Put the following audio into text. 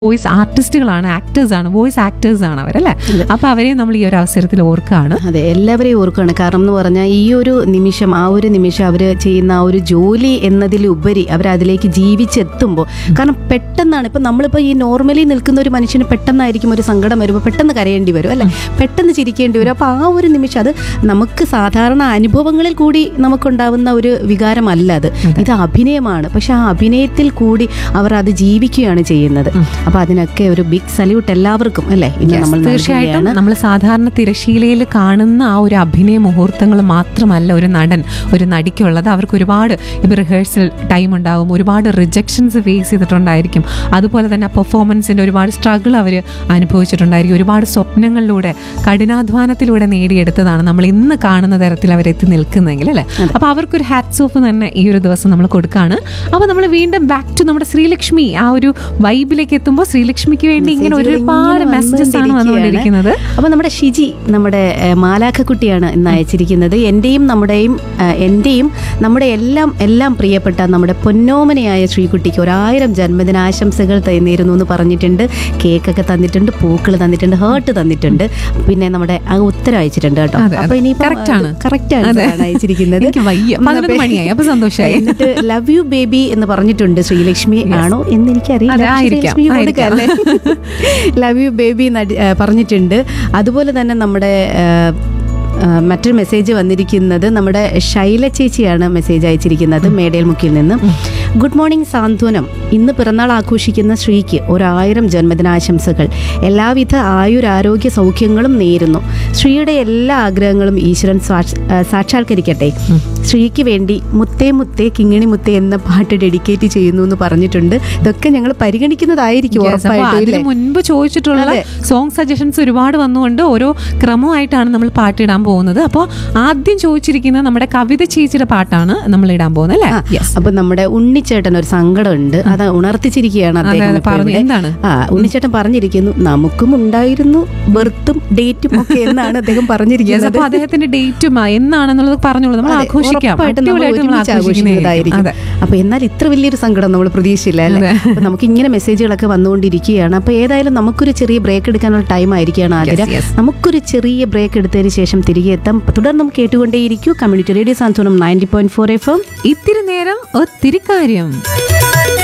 Voice ആർട്ടിസ്റ്റുകളാണ് actors ആണ് voice actors ആണ് അവരല്ലേ അപ്പൊ അവരെയും നമ്മൾ ഈ ഒരു അവസരത്തിൽ ഓർക്കാണ് അതെ എല്ലാവരെയും ഓർക്കുകയാണ് കാരണം എന്ന് പറഞ്ഞാൽ ഈ ഒരു നിമിഷം ആ ഒരു നിമിഷം അവർ ചെയ്യുന്ന ആ ഒരു ജോലി എന്നതിലുപരി അവർ അതിലേക്ക് ജീവിച്ചെത്തുമ്പോൾ കാരണം പെട്ടെന്നാണ് ഇപ്പം നമ്മളിപ്പോൾ ഈ നോർമലി നിൽക്കുന്ന ഒരു മനുഷ്യന് പെട്ടെന്നായിരിക്കും ഒരു സങ്കടം വരുമ്പോൾ പെട്ടെന്ന് കരയേണ്ടി വരും അല്ലേ പെട്ടെന്ന് ചിരിക്കേണ്ടി വരും അപ്പോൾ ആ ഒരു നിമിഷം അത് നമുക്ക് സാധാരണ അനുഭവങ്ങളിൽ കൂടി നമുക്കുണ്ടാവുന്ന ഒരു വികാരമല്ല അത് ഇത് അഭിനയമാണ് പക്ഷെ ആ അഭിനയത്തിൽ കൂടി അവർ അത് ജീവിക്കുകയാണ് ചെയ്യുന്നത് അപ്പോൾ അതിനൊക്കെ ഒരു ബിഗ് സല്യൂട്ട് എല്ലാവർക്കും അല്ലേ ഇന്ന് Yes, നമ്മൾ തീർച്ചയായിട്ടും നൽകുകയാണ്. നമ്മൾ സാധാരണ തിരശീലയിൽ കാണുന്ന ആ ഒരു അഭിനയ മുഹൂർത്തങ്ങൾ മാത്രമല്ല ഒരു നടൻ ഒരു നടിക്കുള്ളത് അവർക്ക് ഒരുപാട് ഇപ്പോൾ റിഹേഴ്സൽ ടൈം ഉണ്ടാവും ഒരുപാട് റിജക്ഷൻസ് ഫേസ് ചെയ്തിട്ടുണ്ടായിരിക്കും അതുപോലെ തന്നെ പെർഫോമൻസിന്റെ ഒരുപാട് സ്ട്രഗിൾ അവർ അനുഭവിച്ചിട്ടുണ്ടായിരിക്കും ഒരുപാട് സ്വപ്നങ്ങളിലൂടെ കഠിനാധ്വാനത്തിലൂടെ നേടിയെടുത്തതാണ് നമ്മൾ ഇന്ന് കാണുന്ന തരത്തിൽ അവരെത്തി നിൽക്കുന്നതെങ്കിൽ അല്ലേ അപ്പോൾ അവർക്കൊരു ഹാറ്റ്സ് ഓഫ് തന്നെ ഈ ഒരു ദിവസം നമ്മൾ കൊടുക്കുകയാണ് അപ്പോൾ നമ്മൾ വീണ്ടും ബാക്ക് ടു നമ്മുടെ ശ്രീലക്ഷ്മി ആ ഒരു വൈബിലേക്ക് എത്തുമ്പോൾ ശ്രീലക്ഷ്മിക്ക് വേണ്ടി ഇങ്ങനെ മെസ്സേജുകൾ ഒരുപാട് ഇങ്ങനെ മെസ്സേജസ് ആണ് വന്നുകൊണ്ടിരിക്കുന്നത് അപ്പൊ നമ്മുടെ ഷിജി നമ്മുടെ ഏഹ്, മാലാഖക്കുട്ടിയാണ് ഇന്ന് അയച്ചിരിക്കുന്നത് എന്റെയും നമ്മുടെയും ഏഹ്, എന്റെയും നമ്മുടെ എല്ലാം എല്ലാം പ്രിയപ്പെട്ട നമ്മുടെ പൊന്നോമനയായ ശ്രീകുട്ടിക്ക് ഒരായിരം ജന്മദിനാശംസകൾ ത- നേരുന്നു എന്ന് പറഞ്ഞിട്ടുണ്ട് കേക്കൊക്കെ തന്നിട്ടുണ്ട് പൂക്കൾ തന്നിട്ടുണ്ട് ഹേർട്ട് തന്നിട്ടുണ്ട് പിന്നെ നമ്മുടെ ആ ഉത്തരം അയച്ചിട്ടുണ്ട് കേട്ടോ അതെ, അപ്പൊ അതെ. ഇനിയിപ്പോ Correct ആണ്. കറക്റ്റ് ആണ് അതെ. അയച്ചിരിക്കുന്നത് എനിക്ക് വയ്യ പതിനൊന്ന് മണിയായി അപ്പൊ സന്തോഷമായി എന്നിട്ട് ലവ് യു ബേബി എന്ന് പറഞ്ഞിട്ടുണ്ട് ശ്രീലക്ഷ്മി ആണോ എന്ന് എനിക്കറിയില്ല അതെ, പക്ഷേ ആയിരിക്കാം, ശ്രീലക്ഷ്മി ആയിരിക്കാം. കൊടുക്കാം ലവ് യു ബേബി പറഞ്ഞിട്ടുണ്ട് അതുപോലെ തന്നെ നമ്മുടെ ആ, ആ, മറ്റൊരു മെസ്സേജ് വന്നിരിക്കുന്നത് നമ്മുടെ ശൈല ചേച്ചിയാണ് മെസ്സേജ് അയച്ചിരിക്കുന്നത് മേടയിൽ മുക്കിൽ നിന്ന് ഗുഡ് മോർണിംഗ് സാന്ത്വനം ഇന്ന് പിറന്നാൾ ആഘോഷിക്കുന്ന ശ്രീക്ക് ഒരായിരം ജന്മദിനാശംസകൾ എല്ലാവിധ ആയുരാരോഗ്യ സൗഖ്യങ്ങളും നേരുന്നു ശ്രീയുടെ എല്ലാ ആഗ്രഹങ്ങളും ഈശ്വരൻ സ്വാ- ആ, സാക്ഷാത്കരിക്കട്ടെ ശ്രീക്ക് വേണ്ടി മുത്തേ മുത്തേ കിങ്ങിണി മുത്തേ എന്ന പാട്ട് ഡെഡിക്കേറ്റ് ചെയ്യുന്നു എന്ന് പറഞ്ഞിട്ടുണ്ട് ഇതൊക്കെ ഞങ്ങൾ പരിഗണിക്കുന്നതായിരിക്കും Yes, അപ്പൊ ഉറപ്പായിട്ടും അതിന് ഇല്ലേ? മുൻപ് ചോദിച്ചിട്ടുള്ള അതെ. സോങ് സജഷൻസ് ഒരുപാട് വന്നുകൊണ്ട് ഓരോ ക്രമമായിട്ടാണ് നമ്മൾ പാട്ടിടാൻ പോകുന്നത് അപ്പോൾ ആദ്യം ചോദിച്ചിരിക്കുന്ന നമ്മുടെ കവിത ചേച്ചിയുടെ പാട്ടാണ് നമ്മൾ ഇടാൻ പോകുന്നത് അല്ലേ ആ, യെസ് അപ്പൊ നമ്മുടെ ഉണ്ണിച്ചേട്ടൻ ഒരു സങ്കടമുണ്ട് അത് ഉണർത്തിച്ചിരിക്കുകയാണ് അതെ, അദ്ദേഹം അതെ, ഇപ്പോൾ പറഞ്ഞു. ഇവിടെ. എന്താണ്? ആ ഉണ്ണിച്ചേട്ടൻ പറഞ്ഞിരിക്കുന്നു നമുക്കും ഉണ്ടായിരുന്നു ബർത്തും ഡേറ്റും ഒക്കെ എന്നാണ് അദ്ദേഹം പറഞ്ഞിരിക്കുന്നത് അപ്പൊ അദ്ദേഹത്തിന്റെ ഡേറ്റും എന്നാണെന്നുള്ളത് പറഞ്ഞോളൂ നമ്മൾ അതെ, ആഘോഷിക്കാം ഉറപ്പായിട്ടും നമ്മൾ അടിപൊളിയായിട്ട് നമ്മൾ ഒരുമിച്ച് ആഘോഷിക്കുന്നതായിരിക്കും ആഘോഷിക്കുന്നതായിരിക്കും അതെ അപ്പൊ എന്നാൽ ഇത്ര വലിയൊരു സങ്കടം നമ്മൾ പ്രതീക്ഷിച്ചില്ല അല്ലേ അപ്പൊ നമുക്ക് ഇങ്ങനെ മെസ്സേജുകളൊക്കെ വന്നുകൊണ്ടിരിക്കുകയാണ് അപ്പൊ ഏതായാലും നമുക്കൊരു ചെറിയ ബ്രേക്ക് എടുക്കാനുള്ള ടൈം ആയിരിക്കുകയാണ് ആതിര yes. നമുക്കൊരു ചെറിയ ബ്രേക്ക് എടുത്തതിന് ശേഷം തിരികെ എത്താം തുടർന്നും കേട്ടുകൊണ്ടേയിരിക്കൂ community radio Santhwanam ninety point four F M ഇത്തിരി നേരം ഒത്തിരി കാര്യം